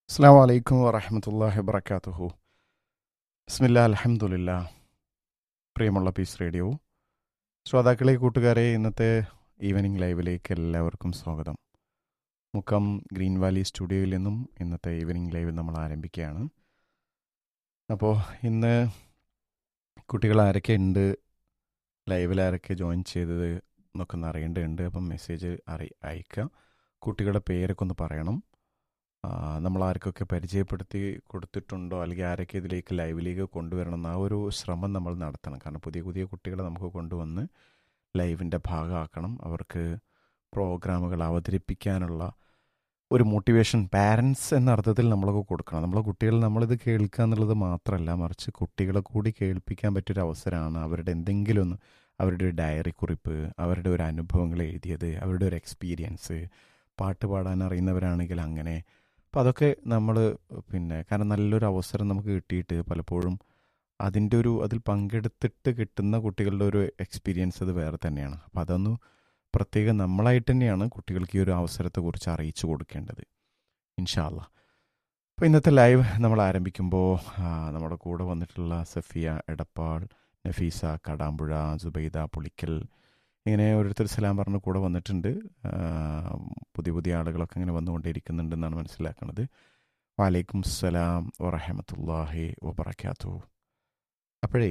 അസ്സാം വലൈക്കും വറഹമത്തല്ലാഹി വബർക്കാത്തുഹു ബിസ്മില്ല അലഹമുല്ല പ്രിയമുള്ള പീസ് റേഡിയോ ശ്രോതാക്കളെ കൂട്ടുകാരെ ഇന്നത്തെ ഈവനിങ് ലൈവിലേക്ക് എല്ലാവർക്കും സ്വാഗതം മുക്കം ഗ്രീൻ വാലി സ്റ്റുഡിയോയിൽ നിന്നും ഇന്നത്തെ ഈവനിങ് ലൈവ് നമ്മൾ ആരംഭിക്കുകയാണ് അപ്പോൾ ഇന്ന് കുട്ടികൾ ആരൊക്കെ ഉണ്ട് ലൈവിൽ ആരൊക്കെ ജോയിൻ ചെയ്തത് എന്നൊക്കെ ഒന്ന് അറിയേണ്ടതുണ്ട് അപ്പം മെസ്സേജ് അറി അയക്കുക കുട്ടികളുടെ പേരൊക്കെ ഒന്ന് പറയണം ആ, നമ്മൾ ആർക്കൊക്കെ പരിചയപ്പെടുത്തി കൊടുത്തിട്ടുണ്ടോ അല്ലെങ്കിൽ ആരൊക്കെ ഇതിലേക്ക് ലൈവിലേക്ക് കൊണ്ടുവരണം എന്ന ആ ഒരു ശ്രമം നമ്മൾ നടത്തണം കാരണം പുതിയ പുതിയ കുട്ടികളെ നമുക്ക് കൊണ്ടുവന്ന് ലൈവിൻ്റെ ഭാഗമാക്കണം അവർക്ക് പ്രോഗ്രാമുകൾ അവതരിപ്പിക്കാനുള്ള ഒരു മോട്ടിവേഷൻ പാരൻസ് എന്ന അർത്ഥത്തിൽ നമ്മളൊക്കെ കൊടുക്കണം നമ്മളെ കുട്ടികൾ നമ്മളിത് കേൾക്കുക എന്നുള്ളത് മാത്രമല്ല മറിച്ച് കുട്ടികളെ കൂടി കേൾപ്പിക്കാൻ പറ്റിയൊരു അവസരമാണ് അവരുടെ എന്തെങ്കിലും ഒന്ന് അവരുടെ ഒരു ഡയറി കുറിപ്പ് അവരുടെ ഒരു അനുഭവങ്ങൾ എഴുതിയത് അവരുടെ ഒരു എക്സ്പീരിയൻസ് പാട്ട് പാടാൻ അറിയുന്നവരാണെങ്കിൽ അങ്ങനെ അപ്പോൾ അതൊക്കെ നമ്മൾ പിന്നെ കാരണം നല്ലൊരു അവസരം നമുക്ക് കിട്ടിയിട്ട് പലപ്പോഴും അതിൻ്റെ ഒരു അതിൽ പങ്കെടുത്തിട്ട് കിട്ടുന്ന കുട്ടികളുടെ ഒരു എക്സ്പീരിയൻസ് അത് വേറെ തന്നെയാണ് അപ്പോൾ അതൊന്ന് പ്രത്യേകം നമ്മളായിട്ട് തന്നെയാണ് കുട്ടികൾക്ക് ഈ ഒരു അവസരത്തെക്കുറിച്ച് അറിയിച്ചു കൊടുക്കേണ്ടത് ഇൻഷാല്ല അപ്പോൾ ഇന്നത്തെ ലൈവ് നമ്മൾ ആരംഭിക്കുമ്പോൾ ആ, നമ്മുടെ കൂടെ വന്നിട്ടുള്ള സഫിയ എടപ്പാൾ നഫീസ കടാമ്പുഴ സുബൈദ പുളിക്കൽ ഇങ്ങനെ ഓരോരുത്തർ സലാം പറഞ്ഞ് കൂടെ വന്നിട്ടുണ്ട് ആ, പുതിയ പുതിയ ആളുകളൊക്കെ ഇങ്ങനെ വന്നുകൊണ്ടേയിരിക്കുന്നുണ്ടെന്നാണ് മനസ്സിലാക്കുന്നത് വാലൈക്കും സലാം വറഹമത്തല്ലാഹി വബർക്കാത്തു അപ്പോഴേ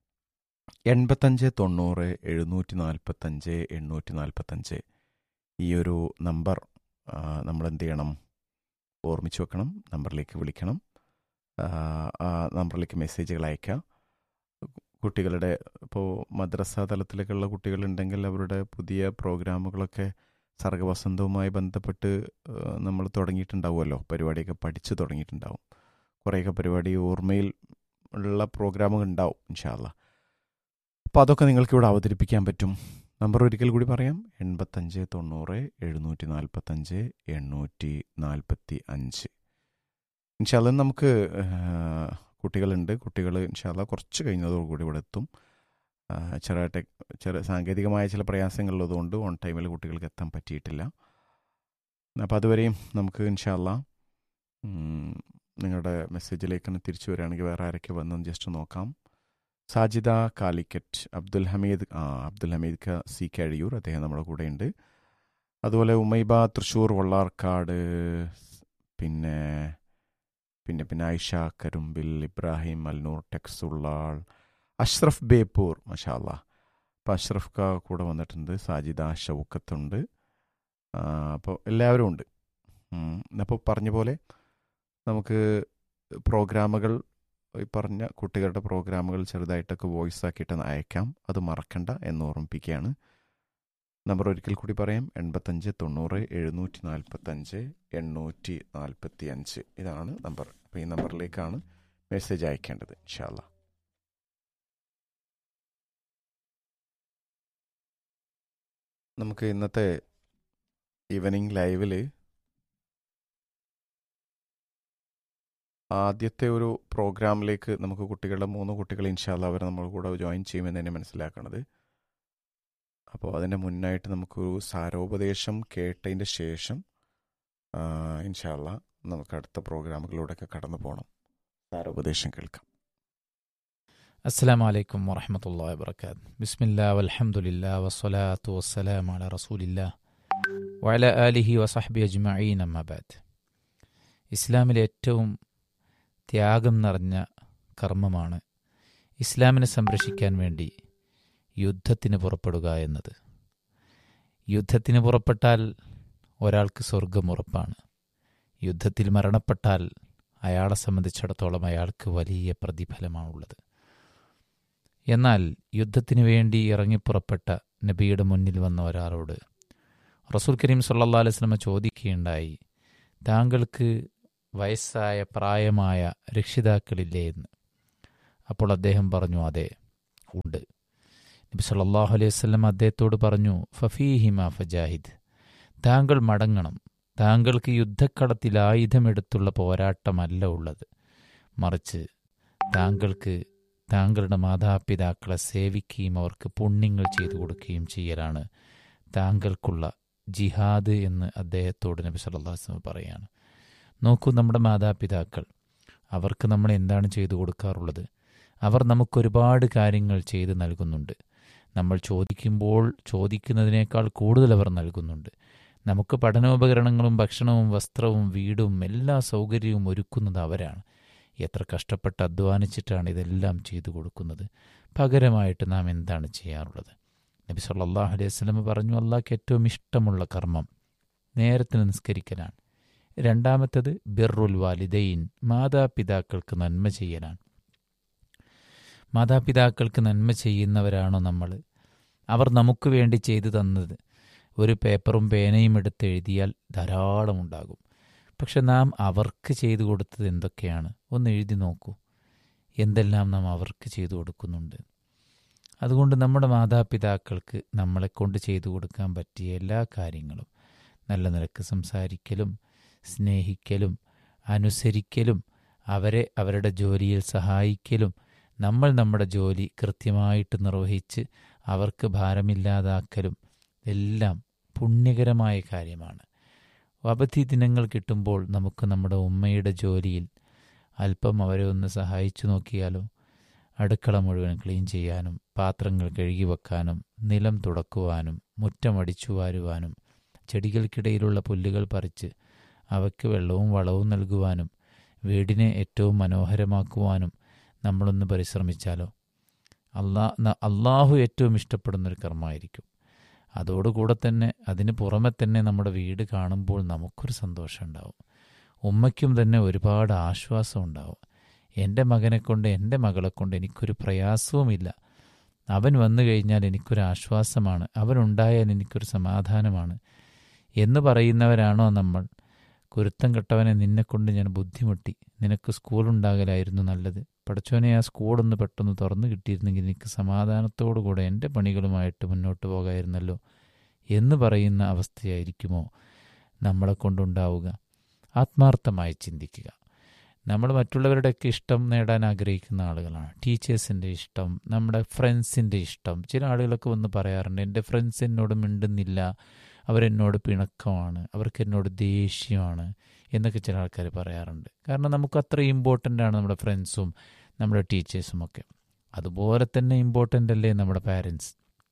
എൺപത്തഞ്ച് തൊണ്ണൂറ് എഴുന്നൂറ്റി നാൽപ്പത്തഞ്ച് എണ്ണൂറ്റി നാൽപ്പത്തഞ്ച് ഈ ഒരു നമ്പർ നമ്മൾ എന്ത് ചെയ്യണം ഓർമ്മിച്ച് വെക്കണം നമ്പറിലേക്ക് വിളിക്കണം ആ, ആ നമ്പറിലേക്ക് മെസ്സേജുകൾ അയക്കാം കുട്ടികളുടെ ഇപ്പോൾ മദ്രസ തലത്തിലേക്കുള്ള കുട്ടികളുണ്ടെങ്കിൽ അവരുടെ പുതിയ പ്രോഗ്രാമുകളൊക്കെ സർഗവസന്തവുമായി ബന്ധപ്പെട്ട് നമ്മൾ തുടങ്ങിയിട്ടുണ്ടാവുമല്ലോ പരിപാടിയൊക്കെ പഠിച്ചു തുടങ്ങിയിട്ടുണ്ടാവും കുറേയൊക്കെ പരിപാടി ഓർമ്മയിൽ ഉള്ള പ്രോഗ്രാമുകൾ ഉണ്ടാവും ഇൻഷാല്ല അപ്പോൾ അതൊക്കെ നിങ്ങൾക്ക് ഇവിടെ അവതരിപ്പിക്കാൻ പറ്റും നമ്പർ ഒരിക്കൽ കൂടി പറയാം എൺപത്തഞ്ച് തൊണ്ണൂറ് എഴുന്നൂറ്റി നാൽപ്പത്തഞ്ച് എണ്ണൂറ്റി നാൽപ്പത്തി അഞ്ച് ഇൻഷാല്ല നമുക്ക് ആ, കുട്ടികളുണ്ട് കുട്ടികൾ ഇൻഷാല്ല കുറച്ച് കഴിഞ്ഞതോടുകൂടി ഇവിടെ എത്തും ആ, ചെറിയ ടെക് ചെറിയ സാങ്കേതികമായ ചില പ്രയാസങ്ങളുള്ളതുകൊണ്ട് ഓൺ ടൈമിൽ കുട്ടികൾക്ക് എത്താൻ പറ്റിയിട്ടില്ല അപ്പോൾ അതുവരെയും നമുക്ക് ഇൻഷാല്ല നിങ്ങളുടെ മെസ്സേജിലേക്ക് തന്നെ തിരിച്ചു വരികയാണെങ്കിൽ വേറെ ആരൊക്കെ വന്നെന്ന് ജസ്റ്റ് നോക്കാം സാജിദ കാലിക്കറ്റ് അബ്ദുൽ ഹമീദ് ആ അബ്ദുൽ ഹമീദ് ക സി കഴിയൂർ അദ്ദേഹം നമ്മുടെ കൂടെയുണ്ട് അതുപോലെ ഉമൈബ തൃശ്ശൂർ വള്ളാർക്കാട് പിന്നെ പിന്നെ പിന്നെ ഐഷ കരുമ്പിൽ ഇബ്രാഹിം അൽനൂർ ടെക്സുള്ളാൾ അഷ്റഫ് ബേപ്പൂർ മഷാല്ല അപ്പോൾ അഷ്റഫ് ക കൂടെ വന്നിട്ടുണ്ട് സാജിദ ഷൗക്കത്തുണ്ട് അപ്പോൾ എല്ലാവരും ഉണ്ട് അപ്പോൾ പറഞ്ഞ പോലെ നമുക്ക് പ്രോഗ്രാമുകൾ ഈ പറഞ്ഞ കുട്ടികളുടെ പ്രോഗ്രാമുകൾ ചെറുതായിട്ടൊക്കെ വോയിസ് ആക്കിയിട്ട് ഒന്ന് അയക്കാം അത് മറക്കണ്ട എന്ന് ഓർമ്മിപ്പിക്കുകയാണ് നമ്പർ ഒരിക്കൽ കൂടി പറയാം എൺപത്തഞ്ച് തൊണ്ണൂറ് എഴുന്നൂറ്റി നാൽപ്പത്തഞ്ച് എണ്ണൂറ്റി നാൽപ്പത്തി അഞ്ച് ഇതാണ് നമ്പർ അപ്പോൾ ഈ നമ്പറിലേക്കാണ് മെസ്സേജ് അയക്കേണ്ടത് ഇൻഷാല്ല നമുക്ക് ഇന്നത്തെ ഈവനിങ് ലൈവിൽ ആദ്യത്തെ ഒരു പ്രോഗ്രാമിലേക്ക് നമുക്ക് കുട്ടികളുടെ മൂന്ന് കുട്ടികൾ ഇൻഷാല്ല അവർ നമ്മൾ കൂടെ ജോയിൻ ചെയ്യുമെന്ന് തന്നെ മനസ്സിലാക്കണത് അപ്പോൾ അതിൻ്റെ മുന്നായിട്ട് നമുക്കൊരു സാരോപദേശം കേട്ടതിൻ്റെ ശേഷം ഇൻഷാല്ല നമുക്ക് അടുത്ത പ്രോഗ്രാമുകളിലൂടെയൊക്കെ കടന്നു പോകണം സാരോപദേശം കേൾക്കാം السلام عليكم ورحمة الله وبركاته بسم الله والحمد لله والصلاة والسلام على رسول الله وعلى آله وصحبه أجمعين أما بعد ഇസ്ലാമിലെ ഏറ്റവും ത്യാഗം നിറഞ്ഞ കർമ്മമാണ് ഇസ്ലാമിനെ സംരക്ഷിക്കാൻ വേണ്ടി യുദ്ധത്തിന് പുറപ്പെടുക എന്നത് യുദ്ധത്തിന് പുറപ്പെട്ടാൽ ഒരാൾക്ക് സ്വർഗം ഉറപ്പാണ് യുദ്ധത്തിൽ മരണപ്പെട്ടാൽ അയാളെ സംബന്ധിച്ചിടത്തോളം അയാൾക്ക് വലിയ പ്രതിഫലമാണുള്ളത് എന്നാൽ യുദ്ധത്തിന് വേണ്ടി ഇറങ്ങിപ്പുറപ്പെട്ട നബിയുടെ മുന്നിൽ വന്ന ഒരാളോട് റസൂൽ കരീം സല്ലാ അലൈസ്ലമ ചോദിക്കുകയുണ്ടായി താങ്കൾക്ക് വയസ്സായ പ്രായമായ രക്ഷിതാക്കളില്ലേ എന്ന് അപ്പോൾ അദ്ദേഹം പറഞ്ഞു അതെ ഉണ്ട് നബി സല്ലാഹു അലൈഹി വസ്ലം അദ്ദേഹത്തോട് പറഞ്ഞു ഫഫീഹിമ ഫജാഹിദ് താങ്കൾ മടങ്ങണം താങ്കൾക്ക് യുദ്ധക്കളത്തിൽ ആയുധമെടുത്തുള്ള പോരാട്ടമല്ല ഉള്ളത് മറിച്ച് താങ്കൾക്ക് താങ്കളുടെ മാതാപിതാക്കളെ സേവിക്കുകയും അവർക്ക് പുണ്യങ്ങൾ ചെയ്തു കൊടുക്കുകയും ചെയ്യലാണ് താങ്കൾക്കുള്ള ജിഹാദ് എന്ന് അദ്ദേഹത്തോട് നബി സല്ലാ വസ്ലം പറയാണ് നോക്കൂ നമ്മുടെ മാതാപിതാക്കൾ അവർക്ക് നമ്മൾ എന്താണ് ചെയ്തു കൊടുക്കാറുള്ളത് അവർ നമുക്കൊരുപാട് കാര്യങ്ങൾ ചെയ്തു നൽകുന്നുണ്ട് നമ്മൾ ചോദിക്കുമ്പോൾ ചോദിക്കുന്നതിനേക്കാൾ കൂടുതൽ അവർ നൽകുന്നുണ്ട് നമുക്ക് പഠനോപകരണങ്ങളും ഭക്ഷണവും വസ്ത്രവും വീടും എല്ലാ സൗകര്യവും ഒരുക്കുന്നത് അവരാണ് എത്ര കഷ്ടപ്പെട്ട് അധ്വാനിച്ചിട്ടാണ് ഇതെല്ലാം ചെയ്തു കൊടുക്കുന്നത് പകരമായിട്ട് നാം എന്താണ് ചെയ്യാറുള്ളത് നബി സല്ലല്ലാഹു അലൈഹി വസല്ലം പറഞ്ഞു അള്ളാഹ്ക്ക് ഏറ്റവും ഇഷ്ടമുള്ള കർമ്മം നേരത്തിന് നിസ്കരിക്കലാണ് രണ്ടാമത്തത് ബിർറുൽ വാലിദൈൻ മാതാപിതാക്കൾക്ക് നന്മ ചെയ്യലാണ് മാതാപിതാക്കൾക്ക് നന്മ ചെയ്യുന്നവരാണോ നമ്മൾ അവർ നമുക്ക് വേണ്ടി ചെയ്തു തന്നത് ഒരു പേപ്പറും പേനയും എടുത്ത് എഴുതിയാൽ ധാരാളം ഉണ്ടാകും പക്ഷെ നാം അവർക്ക് ചെയ്തു കൊടുത്തത് എന്തൊക്കെയാണ് ഒന്ന് എഴുതി നോക്കൂ എന്തെല്ലാം നാം അവർക്ക് ചെയ്തു കൊടുക്കുന്നുണ്ട് അതുകൊണ്ട് നമ്മുടെ മാതാപിതാക്കൾക്ക് നമ്മളെ കൊണ്ട് ചെയ്തു കൊടുക്കാൻ പറ്റിയ എല്ലാ കാര്യങ്ങളും നല്ല നിലക്ക് സംസാരിക്കലും സ്നേഹിക്കലും അനുസരിക്കലും അവരെ അവരുടെ ജോലിയിൽ സഹായിക്കലും നമ്മൾ നമ്മുടെ ജോലി കൃത്യമായിട്ട് നിർവഹിച്ച് അവർക്ക് ഭാരമില്ലാതാക്കലും എല്ലാം പുണ്യകരമായ കാര്യമാണ് അവധി ദിനങ്ങൾ കിട്ടുമ്പോൾ നമുക്ക് നമ്മുടെ ഉമ്മയുടെ ജോലിയിൽ അല്പം അവരെ ഒന്ന് സഹായിച്ചു നോക്കിയാലോ അടുക്കള മുഴുവൻ ക്ലീൻ ചെയ്യാനും പാത്രങ്ങൾ കഴുകി വെക്കാനും നിലം തുടക്കുവാനും മുറ്റമടിച്ചു വാരുവാനും ചെടികൾക്കിടയിലുള്ള പുല്ലുകൾ പറിച്ച് അവയ്ക്ക് വെള്ളവും വളവും നൽകുവാനും വീടിനെ ഏറ്റവും മനോഹരമാക്കുവാനും നമ്മളൊന്ന് പരിശ്രമിച്ചാലോ അള്ളാ അള്ളാഹു ഏറ്റവും ഇഷ്ടപ്പെടുന്നൊരു കർമ്മമായിരിക്കും അതോടുകൂടെ തന്നെ അതിന് പുറമെ തന്നെ നമ്മുടെ വീട് കാണുമ്പോൾ നമുക്കൊരു സന്തോഷം ഉണ്ടാവും ഉമ്മയ്ക്കും തന്നെ ഒരുപാട് ആശ്വാസം ഉണ്ടാവും എൻ്റെ മകനെ കൊണ്ട് എൻ്റെ മകളെ കൊണ്ട് എനിക്കൊരു പ്രയാസവുമില്ല അവൻ വന്നു കഴിഞ്ഞാൽ എനിക്കൊരു ആശ്വാസമാണ് അവനുണ്ടായാൽ എനിക്കൊരു സമാധാനമാണ് എന്ന് പറയുന്നവരാണോ നമ്മൾ കുരുത്തം കെട്ടവനെ നിന്നെക്കൊണ്ട് ഞാൻ ബുദ്ധിമുട്ടി നിനക്ക് സ്കൂളുണ്ടാകലായിരുന്നു നല്ലത് പഠിച്ചവനെ ആ സ്കൂളൊന്ന് പെട്ടെന്ന് തുറന്നു കിട്ടിയിരുന്നെങ്കിൽ എനിക്ക് സമാധാനത്തോടുകൂടെ എൻ്റെ പണികളുമായിട്ട് മുന്നോട്ട് പോകായിരുന്നല്ലോ എന്ന് പറയുന്ന അവസ്ഥയായിരിക്കുമോ നമ്മളെ കൊണ്ടുണ്ടാവുക ആത്മാർത്ഥമായി ചിന്തിക്കുക നമ്മൾ മറ്റുള്ളവരുടെയൊക്കെ ഇഷ്ടം നേടാൻ ആഗ്രഹിക്കുന്ന ആളുകളാണ് ടീച്ചേഴ്സിൻ്റെ ഇഷ്ടം നമ്മുടെ ഫ്രണ്ട്സിൻ്റെ ഇഷ്ടം ചില ആളുകളൊക്കെ വന്ന് പറയാറുണ്ട് എൻ്റെ ഫ്രണ്ട്സ് എന്നോട് മിണ്ടുന്നില്ല അവരെന്നോട് പിണക്കമാണ് അവർക്ക് എന്നോട് ദേഷ്യമാണ് എന്നൊക്കെ ചില ആൾക്കാർ പറയാറുണ്ട് കാരണം നമുക്ക് അത്ര ഇമ്പോർട്ടൻ്റ് ആണ് നമ്മുടെ ഫ്രണ്ട്സും നമ്മുടെ ടീച്ചേഴ്സും ഒക്കെ അതുപോലെ തന്നെ ഇമ്പോർട്ടൻ്റ് അല്ലേ നമ്മുടെ പാരൻസ്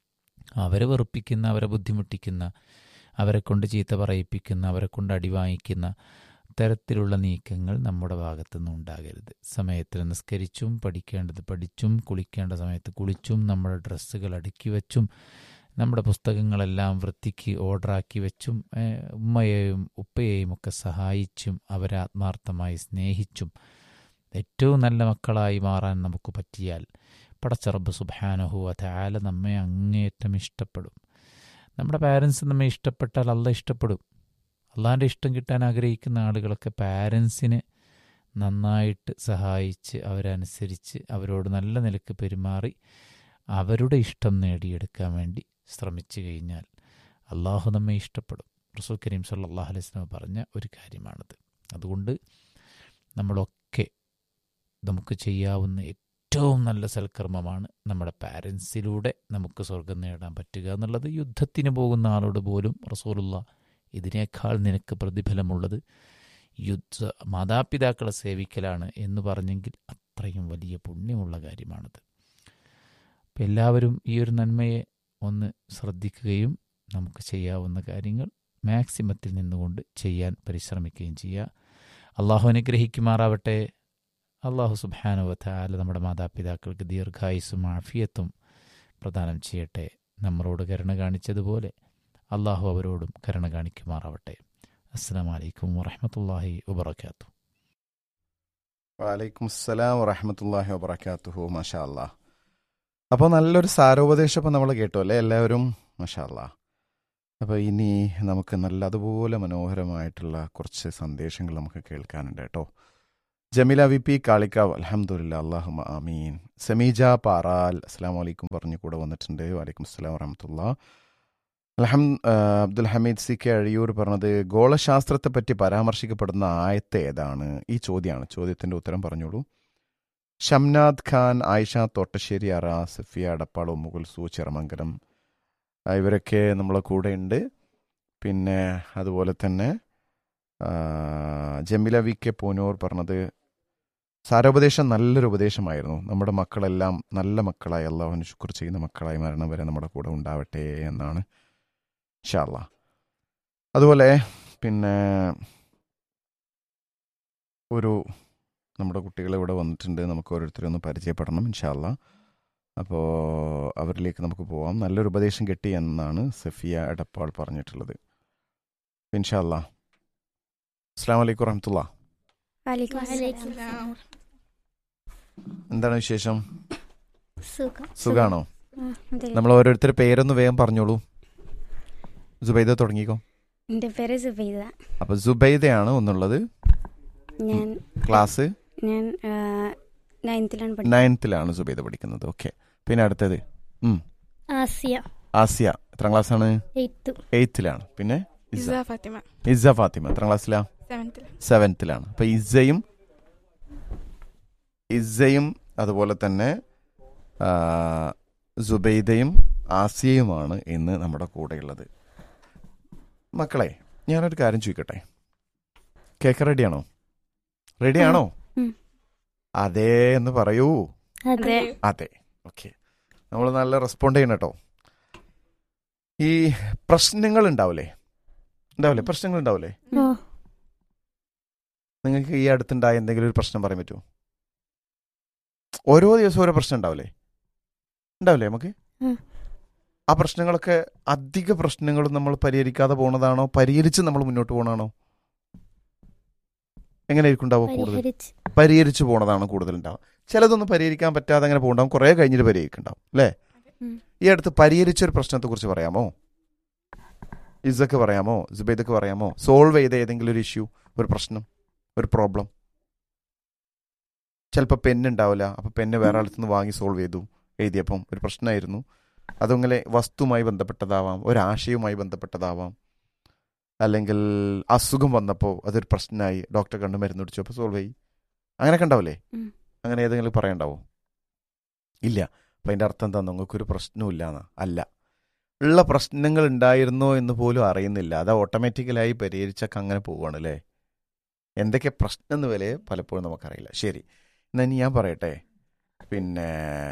അവരെ വെറുപ്പിക്കുന്ന അവരെ ബുദ്ധിമുട്ടിക്കുന്ന അവരെ കൊണ്ട് ചീത്ത പറയിപ്പിക്കുന്ന അവരെ കൊണ്ട് അടി വാങ്ങിക്കുന്ന തരത്തിലുള്ള നീക്കങ്ങൾ നമ്മുടെ ഭാഗത്തുനിന്ന് ഉണ്ടാകരുത് സമയത്തിന് നിസ്കരിച്ചും പഠിക്കേണ്ടത് പഠിച്ചും കുളിക്കേണ്ട സമയത്ത് കുളിച്ചും നമ്മുടെ ഡ്രസ്സുകൾ അടുക്കി വെച്ചും നമ്മുടെ പുസ്തകങ്ങളെല്ലാം വൃത്തിക്ക് ഓർഡറാക്കി വെച്ചും ഉമ്മയെയും ഉപ്പയെയും ഒക്കെ സഹായിച്ചും അവരെ ആത്മാർത്ഥമായി സ്നേഹിച്ചും ഏറ്റവും നല്ല മക്കളായി മാറാൻ നമുക്ക് പറ്റിയാൽ പടച്ചറബ് സുബാനഹു അതാല നമ്മെ അങ്ങേയറ്റം ഇഷ്ടപ്പെടും നമ്മുടെ പാരൻസ് നമ്മെ ഇഷ്ടപ്പെട്ടാൽ അല്ല ഇഷ്ടപ്പെടും അള്ളാൻ്റെ ഇഷ്ടം കിട്ടാൻ ആഗ്രഹിക്കുന്ന ആളുകളൊക്കെ പാരൻസിനെ നന്നായിട്ട് സഹായിച്ച് അവരനുസരിച്ച് അവരോട് നല്ല നിലക്ക് പെരുമാറി അവരുടെ ഇഷ്ടം നേടിയെടുക്കാൻ വേണ്ടി ശ്രമിച്ചു കഴിഞ്ഞാൽ അള്ളാഹു നമ്മെ ഇഷ്ടപ്പെടും റസൂൽ കരീം സല്ലാഹു അലൈഹി സ്വലം പറഞ്ഞ ഒരു കാര്യമാണിത് അതുകൊണ്ട് നമ്മളൊക്കെ നമുക്ക് ചെയ്യാവുന്ന ഏറ്റവും നല്ല സൽക്കർമ്മമാണ് നമ്മുടെ പാരൻസിലൂടെ നമുക്ക് സ്വർഗം നേടാൻ പറ്റുക എന്നുള്ളത് യുദ്ധത്തിന് പോകുന്ന ആളോട് പോലും റസൂലുള്ള ഇതിനേക്കാൾ നിനക്ക് പ്രതിഫലമുള്ളത് യുദ്ധ മാതാപിതാക്കളെ സേവിക്കലാണ് എന്ന് പറഞ്ഞെങ്കിൽ അത്രയും വലിയ പുണ്യമുള്ള കാര്യമാണിത് അപ്പം എല്ലാവരും ഈ ഒരു നന്മയെ ഒന്ന് ശ്രദ്ധിക്കുകയും നമുക്ക് ചെയ്യാവുന്ന കാര്യങ്ങൾ മാക്സിമത്തിൽ നിന്നുകൊണ്ട് ചെയ്യാൻ പരിശ്രമിക്കുകയും ചെയ്യുക അള്ളാഹു അനുഗ്രഹിക്കുമാറാവട്ടെ അള്ളാഹു സുബാനുവല നമ്മുടെ മാതാപിതാക്കൾക്ക് ദീർഘായുസും ആഫിയത്തും പ്രദാനം ചെയ്യട്ടെ നമ്മളോട് കരുണ കാണിച്ചതുപോലെ അള്ളാഹു അവരോടും കരുണ കാണിക്കുമാറാവട്ടെ അസ്സാം വലൈക്കും വറഹമത്തല്ലാഹി വബർക്കാത്തു വലൈക്കും അസ്സലാം വറഹമത്തല്ലാഹി വബർക്കാത്തുഹു മാഷാ അല്ലാ അപ്പോൾ നല്ലൊരു സാരോപദേശം ഇപ്പം നമ്മൾ കേട്ടു അല്ലേ എല്ലാവരും മാഷാ അല്ലാ അപ്പോൾ ഇനി നമുക്ക് നല്ല അതുപോലെ മനോഹരമായിട്ടുള്ള കുറച്ച് സന്ദേശങ്ങൾ നമുക്ക് കേൾക്കാനുണ്ട് കേട്ടോ ജമീല വി പി കാളിക്കാവ് അലഹമുല്ല അള്ളാഹു ആമീൻ സമീജ പാറാൽ അസ്സാം വലൈക്കും പറഞ്ഞു കൂടെ വന്നിട്ടുണ്ട് വലൈക്കും അസ്സലാം വറഹമത്തുള്ള അലഹം അബ്ദുൽ ഹമീദ് സി കെ അഴിയൂർ പറഞ്ഞത് ഗോളശാസ്ത്രത്തെ പറ്റി പരാമർശിക്കപ്പെടുന്ന ആയത്ത് ഏതാണ് ഈ ചോദ്യമാണ് ചോദ്യത്തിന്റെ ഉത്തരം പറഞ്ഞോളൂ ഷംനാദ് ഖാൻ ആയിഷ തോട്ടശ്ശേരി അറ സഫിയ അടപ്പാൾ മുകുൽസു ചെറമംഗലം ഇവരൊക്കെ നമ്മളെ കൂടെ ഉണ്ട് പിന്നെ അതുപോലെ തന്നെ ജമില വി കെ പൂനൂർ പറഞ്ഞത് സാരോപദേശം നല്ലൊരു ഉപദേശമായിരുന്നു നമ്മുടെ മക്കളെല്ലാം നല്ല മക്കളായി അള്ളാഹുവിന് ശുക്ർ ചെയ്യുന്ന മക്കളായി മരണം വരെ നമ്മുടെ കൂടെ ഉണ്ടാവട്ടെ എന്നാണ് ഷാള്ള അതുപോലെ പിന്നെ ഒരു നമ്മുടെ കുട്ടികൾ ഇവിടെ വന്നിട്ടുണ്ട് നമുക്ക് ഓരോരുത്തരെ ഒന്ന് പരിചയപ്പെടണം ഇൻഷാല്ല അപ്പോൾ അവരിലേക്ക് നമുക്ക് പോവാം നല്ലൊരു ഉപദേശം കിട്ടി എന്നാണ് സഫിയ എടപ്പാൾ പറഞ്ഞിട്ടുള്ളത് ഇൻഷാല്ല അസ്സാം വലൈക്കും വറഹമത്തുള്ള വലൈക്കും വലൈക്കും സലാം. എന്താണ് വിശേഷം സുഖം സുഖാണോ ആ, അതെ. നമ്മൾ ഓരോരുത്തരുടെ പേരൊന്ന് വേഗം പറഞ്ഞോളൂ സുബൈദ തുടങ്ങിക്കോ എൻ്റെ പേര് സുബൈദ അപ്പൊ സുബൈദയാണ് ഒന്നുള്ളത് ഞാൻ ക്ലാസ് ഞാൻ നയൻത്തിലാണ് പഠിക്കുന്നത് നയൻത്തിലാണ് സുബൈദ പഠിക്കുന്നത് ഓക്കെ പിന്നെ അടുത്തത് ആസിയ ആസിയ എത്ര ക്ലാസ്സാണ് എയ്ത്ത് എയ്ത്തിലാണ് പിന്നെ ഇസ ഇസ ഫാത്തിമ ഇസ ഫാത്തിമ എത്ര ക്ലാസ്സിലാ സെവൻത്തിൽ സെവൻത്തിലാണ് അപ്പൊ ഇസയും ഇസയും അതുപോലെ തന്നെ ആ, സുബൈദയും ആസിയയുമാണ് ഇന്ന് നമ്മുടെ കൂടെയുള്ളത് മക്കളെ ഞാനൊരു കാര്യം ചോദിക്കട്ടെ കേക്ക് റെഡിയാണോ റെഡിയാണോ ഉം. അതെ എന്ന് പറയൂ അതെ അതെ ഓക്കെ നമ്മൾ നല്ല റെസ്പോണ്ട് ചെയ്യണം കേട്ടോ ഈ പ്രശ്നങ്ങൾ ഉണ്ടാവില്ലേ ഉണ്ടാവില്ലേ പ്രശ്നങ്ങൾ ഉണ്ടാവില്ലേ ഓ നിങ്ങൾക്ക് ഈ അടുത്തുണ്ടായ എന്തെങ്കിലും ഒരു പ്രശ്നം പറയാൻ പറ്റുമോ ഓരോ ദിവസവും ഓരോ പ്രശ്നം ഉണ്ടാവില്ലേ ഉണ്ടാവില്ലേ നമുക്ക് ഉം. ആ പ്രശ്നങ്ങളൊക്കെ അധിക പ്രശ്നങ്ങളും നമ്മൾ പരിഹരിക്കാതെ പോണതാണോ പരിഹരിച്ച് നമ്മൾ മുന്നോട്ട് പോകണതാണോ എങ്ങനെയായിരിക്കും ഉണ്ടാവുക കൂടുതൽ പരിഹരിച്ച് പരിഹരിച്ചു പോണതാണ് കൂടുതൽ ഉണ്ടാവുക ചിലതൊന്നും പരിഹരിക്കാൻ പറ്റാതെ അങ്ങനെ പോകുണ്ടാവും കുറേ കഴിഞ്ഞിട്ട് പരിഹരിക്കുന്നുണ്ടാവും അല്ലേ ഉം. ഈ അടുത്ത് പരിഹരിച്ചൊരു പ്രശ്നത്തെ കുറിച്ച് പറയാമോ ഇസക്ക് പറയാമോ ജുബൈദക്ക് പറയാമോ സോൾവ് ചെയ്ത ഏതെങ്കിലും ഒരു ഇഷ്യൂ ഒരു പ്രശ്നം ഒരു പ്രോബ്ലം ചിലപ്പോൾ പെന്ന് ഉണ്ടാവില്ല അപ്പോൾ പെന്ന് വേറെ അടുത്തുനിന്ന് വാങ്ങി സോൾവ് ചെയ്തു എഴുതിയപ്പം ഒരു പ്രശ്നമായിരുന്നു അതങ്ങനെ വസ്തുവുമായി ബന്ധപ്പെട്ടതാവാം ഒരാശയവുമായി ബന്ധപ്പെട്ടതാവാം അല്ലെങ്കിൽ അസുഖം വന്നപ്പോൾ അതൊരു പ്രശ്നമായി ഡോക്ടറെ കണ്ട് മരുന്ന് കുടിച്ചപ്പോൾ സോൾവ് ചെയ്യും അങ്ങനെയൊക്കെ ഉണ്ടാവില്ലേ ഉം. അങ്ങനെ ഏതെങ്കിലും പറയണ്ടാവോ ഇല്ല അപ്പം അതിൻ്റെ അർത്ഥം എന്താ നിങ്ങൾക്കൊരു പ്രശ്നമില്ല എന്നാ അല്ല ഉള്ള പ്രശ്നങ്ങൾ ഉണ്ടായിരുന്നോ എന്ന് പോലും അറിയുന്നില്ല അത് ഓട്ടോമാറ്റിക്കലായി പരിഹരിച്ചൊക്കെ അങ്ങനെ പോവുകയാണ് അല്ലേ എന്തൊക്കെ പ്രശ്നം എന്ന് വരെ പലപ്പോഴും നമുക്കറിയില്ല ശരി എന്നാൽ ഇനി ഞാൻ പറയട്ടെ പിന്നെ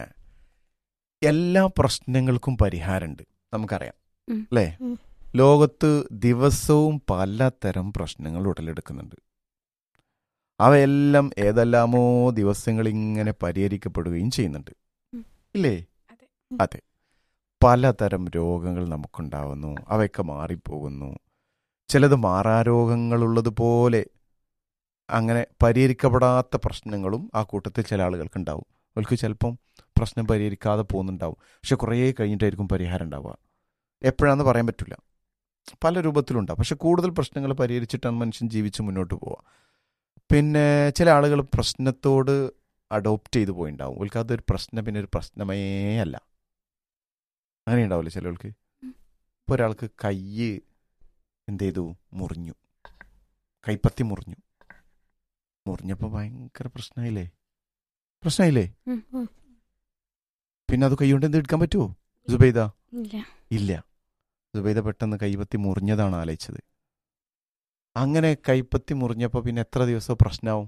എല്ലാ പ്രശ്നങ്ങൾക്കും പരിഹാരമുണ്ട് നമുക്കറിയാം ഉം. അല്ലേ ഉം. ലോകത്ത് ദിവസവും പലതരം പ്രശ്നങ്ങൾ ഉടലെടുക്കുന്നുണ്ട് അവയെല്ലാം ഏതെല്ലാമോ ദിവസങ്ങൾ ഇങ്ങനെ പരിഹരിക്കപ്പെടുകയും ചെയ്യുന്നുണ്ട് ഉം. ഇല്ലേ അതെ. അതെ പലതരം രോഗങ്ങൾ നമുക്കുണ്ടാവുന്നു അവയൊക്കെ മാറിപ്പോകുന്നു ചിലത് മാറാരോഗങ്ങളുള്ളതുപോലെ അങ്ങനെ പരിഹരിക്കപ്പെടാത്ത പ്രശ്നങ്ങളും ആ കൂട്ടത്തിൽ ചില ആളുകൾക്ക് ഉണ്ടാവും അവർക്ക് ചിലപ്പം പ്രശ്നം പരിഹരിക്കാതെ പോകുന്നുണ്ടാവും പക്ഷെ കുറേ കഴിഞ്ഞിട്ടായിരിക്കും പരിഹാരം ഉണ്ടാവുക എപ്പോഴാന്ന് പറയാൻ പറ്റില്ല പല രൂപത്തിലുണ്ടാവും പക്ഷെ കൂടുതൽ പ്രശ്നങ്ങൾ പരിഹരിച്ചിട്ടാണ് മനുഷ്യൻ ജീവിച്ച് മുന്നോട്ട് പോവുക പിന്നെ ചില ആളുകൾ പ്രശ്നത്തോട് അഡോപ്റ്റ് ചെയ്തു പോയിണ്ടാവും അവർക്ക് അതൊരു പ്രശ്നം പിന്നെ ഒരു പ്രശ്നമേ അല്ല അങ്ങനെ ഉണ്ടാവില്ലേ ചിലർക്ക് ഇപ്പോൾ ഒരാൾക്ക് കൈ എന്ത് ചെയ്തു മുറിഞ്ഞു കൈപ്പത്തി മുറിഞ്ഞു മുറിഞ്ഞപ്പോൾ ഭയങ്കര പ്രശ്നമായില്ലേ പ്രശ്നമായില്ലേ ഉം, ഉം. പിന്നെ അത് കൈ കൊണ്ട് എന്ത് എടുക്കാൻ പറ്റുമോ സുബൈദ ഇല്ല ഇല്ല സുബൈദ പെട്ടെന്ന് കൈപ്പത്തി മുറിഞ്ഞതാണ് ആലോചിച്ചത് അങ്ങനെ കൈപ്പത്തി മുറിഞ്ഞപ്പോൾ പിന്നെ എത്ര ദിവസം പ്രശ്നമാവും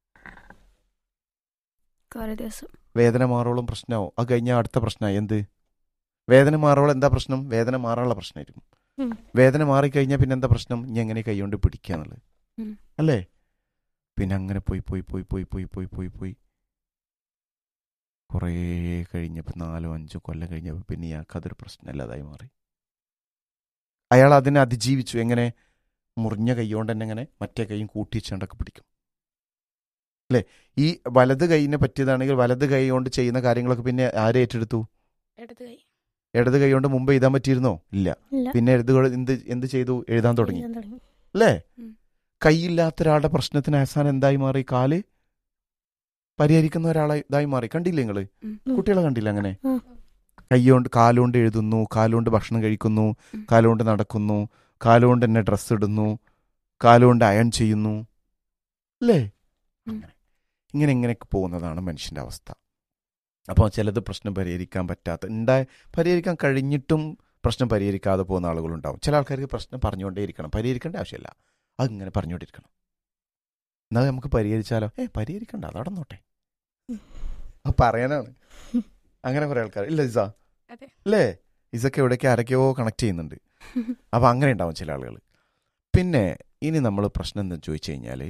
കുറെ ദിവസം വേദന മാറോളം പ്രശ്നമാവും അത് കഴിഞ്ഞാൽ അടുത്ത പ്രശ്നമായി എന്ത് വേദന മാറോളം എന്താ പ്രശ്നം വേദന മാറാനുള്ള പ്രശ്നമായിരിക്കും ഉം. വേദന മാറിക്കഴിഞ്ഞാൽ പിന്നെ എന്താ പ്രശ്നം ഇനി എങ്ങനെ കൈകൊണ്ട് പിടിക്കുക എന്നുള്ളത് ഉം. അല്ലേ പിന്നെ അങ്ങനെ പോയി പോയി പോയി പോയി പോയി പോയി പോയി പോയി കുറേ കഴിഞ്ഞപ്പോൾ നാലോ അഞ്ചോ കൊല്ലം കഴിഞ്ഞപ്പോൾ പിന്നെ ഇയാൾക്ക് അതൊരു പ്രശ്നമല്ലാതായി മാറി അയാൾ അതിനെ അതിജീവിച്ചു എങ്ങനെ മുറിഞ്ഞ കൈകൊണ്ട് തന്നെ എങ്ങനെ മറ്റേ കൈയും കൂട്ടി വെച്ചുകൊണ്ടൊക്കെ പിടിക്കും അല്ലേ ഈ വലത് കൈയിനെ പറ്റിയതാണെങ്കിൽ വലത് കൈ കൊണ്ട് ചെയ്യുന്ന കാര്യങ്ങളൊക്കെ പിന്നെ ആരെ ഏറ്റെടുത്തു ഇടത് കൈ ഇടത് കൈ കൊണ്ട് മുമ്പ് എഴുതാൻ പറ്റിയിരുന്നോ ഇല്ല ഇല്ല പിന്നെ എഴുത് കൊണ്ട് എന്ത് എന്ത് ചെയ്തു എഴുതാൻ തുടങ്ങി എഴുതാൻ തുടങ്ങി അല്ലേ ഉം. കൈയില്ലാത്ത ഒരാളുടെ പ്രശ്നത്തിന് അവസാനം എന്തായി മാറി കാല് പരിഹരിക്കുന്ന ഒരാളെ ഇതായി മാറി കണ്ടില്ലേ നിങ്ങള് ഉം. കുട്ടികളെ കണ്ടില്ല അങ്ങനെ ഉം. കൈകൊണ്ട് കാലുകൊണ്ട് എഴുതുന്നു കാലുകൊണ്ട് ഭക്ഷണം കഴിക്കുന്നു ഉം. കാലുകൊണ്ട് നടക്കുന്നു കാലുകൊണ്ട് തന്നെ ഡ്രസ്സ് ഇടുന്നു കാലുകൊണ്ട് അയൺ ചെയ്യുന്നു അല്ലേ ഉം. അങ്ങനെ ഇങ്ങനെ ഇങ്ങനെയൊക്കെ പോകുന്നതാണ് മനുഷ്യന്റെ അവസ്ഥ അപ്പോൾ ചിലത് പ്രശ്നം പരിഹരിക്കാൻ പറ്റാത്ത ഉണ്ടായ പരിഹരിക്കാൻ കഴിഞ്ഞിട്ടും പ്രശ്നം പരിഹരിക്കാതെ പോകുന്ന ആളുകളുണ്ടാവും ചില ആൾക്കാർക്ക് പ്രശ്നം പറഞ്ഞുകൊണ്ടേ ഇരിക്കണം പരിഹരിക്കേണ്ട ആവശ്യമില്ല അതിങ്ങനെ പറഞ്ഞുകൊണ്ടിരിക്കണം എന്നാൽ നമുക്ക് പരിഹരിച്ചാലോ ഏ പരിഹരിക്കണ്ട അതവിടെ നോട്ടെ ഉം. അത് പറയാനാണ് അങ്ങനെ കുറെ ആൾക്കാർ ഇല്ല ഇസ അതെ. അല്ലേ ഇസൊക്കെ എവിടേക്ക് ആരൊക്കെയോ കണക്ട് ചെയ്യുന്നുണ്ട് അപ്പൊ അങ്ങനെ ഉണ്ടാവും ചില ആളുകൾ പിന്നെ ഇനി നമ്മൾ പ്രശ്നം എന്താ ചോദിച്ചു കഴിഞ്ഞാൽ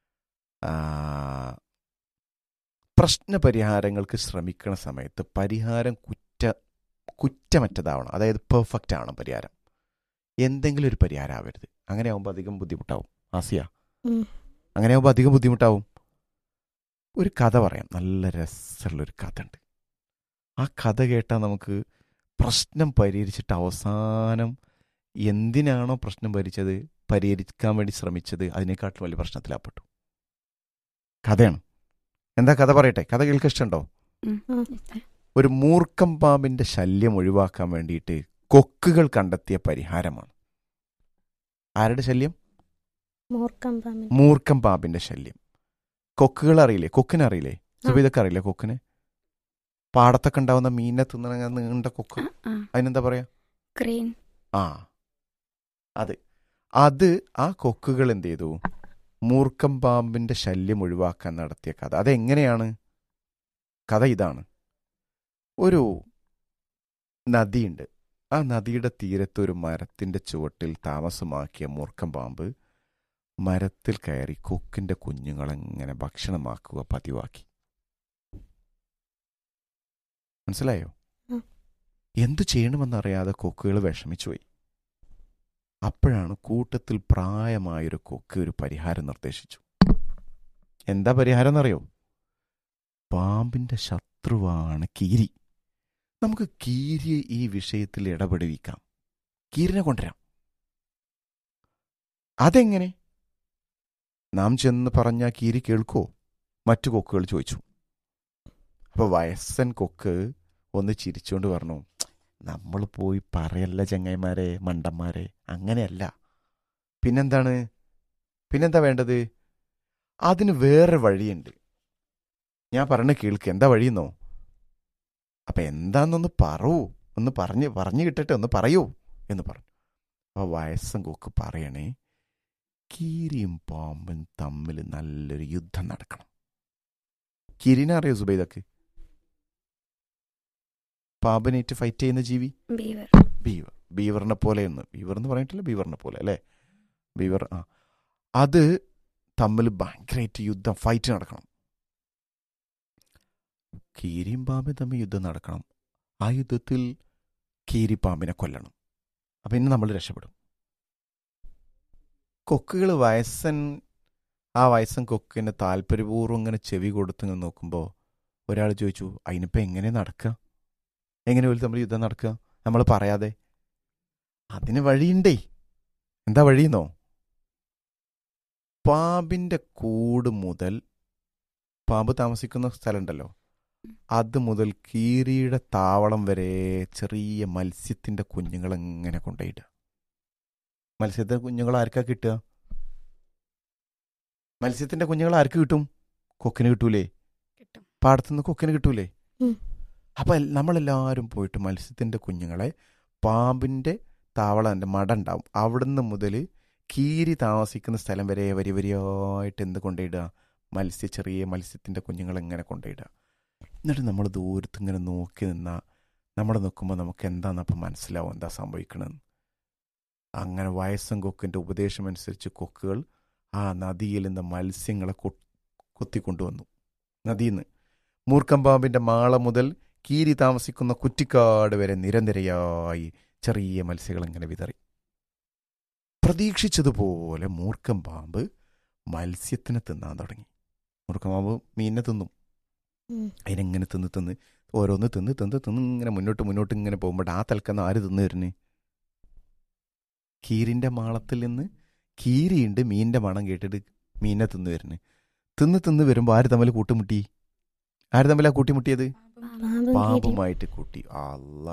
പ്രശ്ന പരിഹാരങ്ങൾക്ക് ശ്രമിക്കുന്ന സമയത്ത് പരിഹാരം കുറ്റ കുറ്റമറ്റതാവണം അതായത് പെർഫെക്റ്റ് ആവണം പരിഹാരം എന്തെങ്കിലും ഒരു പരിഹാരം ആവരുത് അങ്ങനെ ആവുമ്പോൾ അധികം ബുദ്ധിമുട്ടാവും ആസിയ ഉം. അങ്ങനെ ആവുമ്പോൾ അധികം ബുദ്ധിമുട്ടാവും ഒരു കഥ പറയാം നല്ല രസമുള്ളൊരു കഥ ഉണ്ട് ആ കഥ കേട്ടാൽ നമുക്ക് പ്രശ്നം പരിഹരിച്ചിട്ട് അവസാനം എന്തിനാണോ പ്രശ്നം പരിഹരിച്ചത് പരിഹരിക്കാൻ വേണ്ടി ശ്രമിച്ചത് അതിനേക്കാട്ടും വലിയ പ്രശ്നത്തിലാപ്പെട്ടു കഥയാണ് എന്താ കഥ പറയട്ടെ കഥ കേൾക്കാൻ ഇഷ്ടമുണ്ടോ ഉം. ഒരു മൂർക്കം പാമ്പിന്റെ ശല്യം ഒഴിവാക്കാൻ വേണ്ടിയിട്ട് കൊക്കുകൾ കണ്ടെത്തിയ പരിഹാരമാണ് ആരുടെ ശല്യം മൂർക്കം പാമ്പിന് മൂർക്കം പാമ്പിന്റെ ശല്യം കൊക്കുകൾ അറിയില്ലേ കൊക്കിനെ അറിയില്ലേ സുബീതൊക്കെ അറിയില്ലേ കൊക്കിനെ പാടത്തൊക്കെ ഉണ്ടാവുന്ന മീനിനെ തിന്നണ നീണ്ട കൊക്ക് ആ, ആ. അതിനെന്താ പറയാ ക്രെയിൻ ആ അത് അത് ആ കൊക്കുകൾ എന്ത് ചെയ്തു മൂർക്കം പാമ്പിന്റെ ശല്യം ഒഴിവാക്കാൻ നടത്തിയ കഥ അതെങ്ങനെയാണ് കഥ ഇതാണ് ഒരു നദിയുണ്ട് ആ നദിയുടെ തീരത്ത് ഒരു മരത്തിന്റെ ചുവട്ടിൽ താമസമാക്കിയ മൂർക്കം പാമ്പ് മരത്തിൽ കയറി കൊക്കിന്റെ കുഞ്ഞുങ്ങളെങ്ങനെ ഭക്ഷണമാക്കുക പതിവാക്കി മനസ്സിലായോ ഉം. എന്തു ചെയ്യണമെന്നറിയാതെ കൊക്കുകൾ വിഷമിച്ചുപോയി അപ്പോഴാണ് കൂട്ടത്തിൽ പ്രായമായൊരു കൊക്ക് ഒരു പരിഹാരം നിർദ്ദേശിച്ചു എന്താ പരിഹാരം എന്നറിയോ പാമ്പിന്റെ ശത്രുവാണ് കീരി നമുക്ക് കീരിയെ ഈ വിഷയത്തിൽ ഇടപെടുവിക്കാം കീരിനെ കൊണ്ടുവരാം അതെങ്ങനെ നാം ചെന്ന് പറഞ്ഞ കീരി കേൾക്കോ മറ്റു കൊക്കുകൾ ചോദിച്ചു അപ്പൊ വയസ്സൻ കൊക്ക് ഒന്ന് ചിരിച്ചുകൊണ്ട് പറഞ്ഞു നമ്മൾ പോയി പറയല്ല ചങ്ങായിമാരെ മണ്ടന്മാരെ അങ്ങനെയല്ല പിന്നെന്താണ് പിന്നെന്താ വേണ്ടത് അതിന് വേറെ വഴിയുണ്ട് ഞാൻ പറഞ്ഞ കേൾക്ക് എന്താ വഴിയെന്നോ അപ്പൊ എന്താന്നൊന്ന് പറൂ ഒന്ന് പറഞ്ഞ് പറഞ്ഞു കിട്ടട്ടെ ഒന്ന് പറയൂ എന്ന് പറഞ്ഞു അപ്പൊ വയസ്സൻ കൊക്ക് പറയണേ കീരിയും പാമ്പും തമ്മിൽ നല്ലൊരു യുദ്ധം നടക്കണം കീരിനെ അറിയോ സുബൈദക്ക് പാമ്പിനേറ്റ് ഫൈറ്റ് ചെയ്യുന്ന ജീവി ബീവർ ബീവർ ബീവറിനെ പോലെയെന്ന് ബീവർ എന്ന് പറഞ്ഞിട്ടില്ല ബീവറിനെ പോലെ അല്ലേ ബീവർ ആ അത് തമ്മിൽ ഭയങ്കരമായിട്ട് യുദ്ധം ഫൈറ്റ് നടക്കണം കീരിയും പാമ്പും തമ്മിൽ യുദ്ധം നടക്കണം ആ യുദ്ധത്തിൽ കീരി പാമ്പിനെ കൊല്ലണം അപ്പം ഇന്ന് നമ്മൾ രക്ഷപ്പെടും കൊക്കുകൾ വയസ്സൻ ആ വയസ്സൻ കൊക്കിനെ താല്പര്യപൂർവ്വം ഇങ്ങനെ ചെവി കൊടുത്ത് ഇങ്ങനെ നോക്കുമ്പോൾ ഒരാൾ ചോദിച്ചു അതിനിപ്പോൾ എങ്ങനെ നടക്കുക എങ്ങനെ ഒരു തമ്മിൽ യുദ്ധം നടക്കുക നമ്മൾ പറയാതെ അതിന് വഴിയുണ്ടേ എന്താ വഴിയെന്നോ പാമ്പിന്റെ കൂട് മുതൽ പാമ്പ് താമസിക്കുന്ന സ്ഥലമുണ്ടല്ലോ അത് മുതൽ കീരിയുടെ താവളം വരെ ചെറിയ മത്സ്യത്തിന്റെ കുഞ്ഞുങ്ങൾ എങ്ങനെ കൊണ്ടുപോയിടുക മത്സ്യത്തിന്റെ കുഞ്ഞുങ്ങൾ ആർക്കാ കിട്ടുക മത്സ്യത്തിന്റെ കുഞ്ഞുങ്ങൾ ആർക്ക് കിട്ടും കൊക്കിന് കിട്ടൂലേ കിട്ടും പാടത്തുനിന്ന് കൊക്കിന് കിട്ടൂലേ ഉം. അപ്പൊ എൽ- നമ്മളെല്ലാവരും പോയിട്ട് മത്സ്യത്തിന്റെ കുഞ്ഞുങ്ങളെ പാമ്പിന്റെ താവളം എൻ്റെ മട ഉണ്ടാവും അവിടുന്ന് മുതൽ കീരി താമസിക്കുന്ന സ്ഥലം വരെ വരി വരിയായിട്ട് എന്ത് കൊണ്ടിടുക മത്സ്യ ചെറിയ മത്സ്യത്തിന്റെ കുഞ്ഞുങ്ങൾ എങ്ങനെ കൊണ്ടിടുക എന്നിട്ട് നമ്മൾ ദൂരത്ത് ഇങ്ങനെ നോക്കി നിന്നാൽ നമ്മൾ നിൽക്കുമ്പോൾ നമുക്ക് എന്താണെന്ന് അപ്പം മനസ്സിലാവും എന്താ സംഭവിക്കണമെന്ന് അങ്ങനെ വയസ്സും കൊക്കിന്റെ ഉപദേശമനുസരിച്ച് കൊക്കുകൾ ആ നദിയിൽ നിന്ന് മത്സ്യങ്ങളെ കൊ- കൊത്തിക്കൊണ്ടുവന്നു നദിയിൽ നിന്ന് മൂർക്കം പാമ്പിന്റെ മാള മുതൽ കീരി താമസിക്കുന്ന കുറ്റിക്കാട് വരെ നിരനിരയായി ചെറിയ മത്സ്യങ്ങൾ ഇങ്ങനെ വിതറി പ്രതീക്ഷിച്ചതുപോലെ മൂർക്കം പാമ്പ് മത്സ്യത്തിനെ തിന്നാൻ തുടങ്ങി മൂർക്കം പാമ്പ് മീനിനെ തിന്നും ഉം. അതിനെങ്ങനെ തിന്ന് തിന്ന് ഓരോന്ന് തിന്ന് തിന്ന് തിന്ന് ഇങ്ങനെ മുന്നോട്ട് മുന്നോട്ട് ഇങ്ങനെ പോകുമ്പോൾ ആ തൽക്കുന്ന ആര് തിന്നു വരുന്നേ കീരിന്റെ മാളത്തിൽ നിന്ന് കീരിയുണ്ട് മീനിന്റെ മണം കേട്ടിട്ട് മീനിനെ തിന്നു വരുന്നത് തിന്ന് തിന്ന് വരുമ്പോൾ ആര് തമ്മിൽ കൂട്ടുമുട്ടി ആര് തമ്മിലാ കൂട്ടിമുട്ടിയത് പാമ്പും കീരിയും പാമ്പുമായിട്ട് കൂട്ടി അല്ല